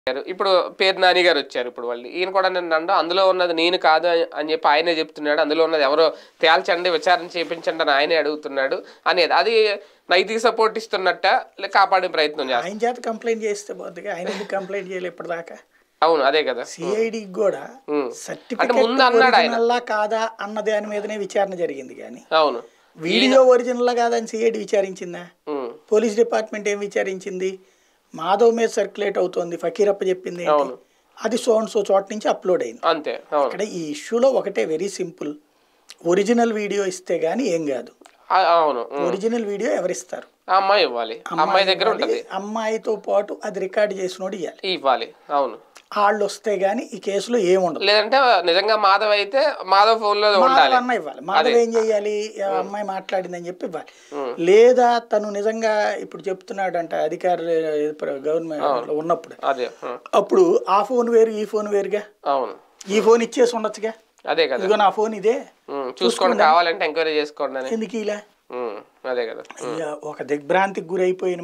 గారు ఇప్పుడు పేరు నాని గారు వచ్చారు ఇప్పుడు వాళ్ళు ఈయన కూడా నన్ను అండ అందులో ఉన్నది నేను కాదు అని- అని చెప్పి ఆయనే చెప్తున్నాడు అందులో ఉన్నది ఎవరో తేల్చండి విచారణ చేయించండి అని ఆయనే అడుగుతున్నాడు అనేది అది నైతిక సపోర్ట్ ఇస్తున్నట్ట లేక కాపాడే ప్రయత్నం చేస్తారు ఆయన చేత కంప్లైంట్ చేస్తే పోతుంది ఆయన ఎందుకు కంప్లైంట్ చేయలేదు ఇప్పటిదాకా అవును అదే కదా సిఐడికి కూడా ఉమ్. అంటే సర్టిఫికెట్ ముందు అన్నాడు ఆయన. ఒరిజినల్లా కాదా అన్న దాని మీదనే విచారణ జరిగింది కానీ అవును వీడియో ఒరిజినల్లా కాదని సిఐడి విచారించిందా ఉమ్. పోలీస్ డిపార్ట్మెంట్ ఏం విచారించింది మాధవ్ మీద సర్క్యులేట్ అవుతోంది ఫకీరప్ప చెప్పింది ఏంటి? అవును. అది సో అండ్ సో చోట నుంచి అప్లోడ్ అయింది అంతే అవును ఇక్కడ ఈ ఇష్యూలో ఒకటే వెరీ సింపుల్ ఒరిజినల్ వీడియో ఇస్తే గానీ ఏం కాదు ఆ- అవును ఉమ్. ఒరిజినల్ వీడియో ఎవరిస్తారు ఆ అమ్మాయి ఇవ్వాలి ఆ అమ్మాయి దగ్గర ఇవ్వాలి. ఉంటది అమ్మాయితో పాటు అది రికార్డ్ చేసినోడు ఇవ్వాలి ఇవ్వాలి అవును వాళ్ళు వస్తే గానీ ఈ కేసులో ఏముండదు లేదంటే నిజంగా మాధవ్ అయితే మాధవ్ ఫోన్ లో ఉండాలి మాధవ్ అన్న ఇవ్వాలి మాధవ్ ఏం చెయ్యాలి ఆ అమ్మాయి మాట్లాడిందని చెప్పి ఇవ్వాలి లేదా తను నిజంగా ఇప్పుడు చెప్తున్నాడంట అధికారులు గవర్నమెంట్ ఉన్నప్పుడు అదే ఉమ్. అప్పుడు ఆ ఫోన్ వేరు ఈ ఫోన్ వేరుగా అవును ఈ ఫోన్ ఇచ్చేసి ఉండొచ్చుగా అదే కదా ఇదిగో నా ఫోన్ ఇదే ఉమ్, చూసుకోండి కావాలంటే ఎంక్వైరీ చేసుకోండి అని ఎందుకు ఇలా ఉమ్, అదే కదా ఇక ఒక దిగ్భ్రాంతికి గురైపోయిన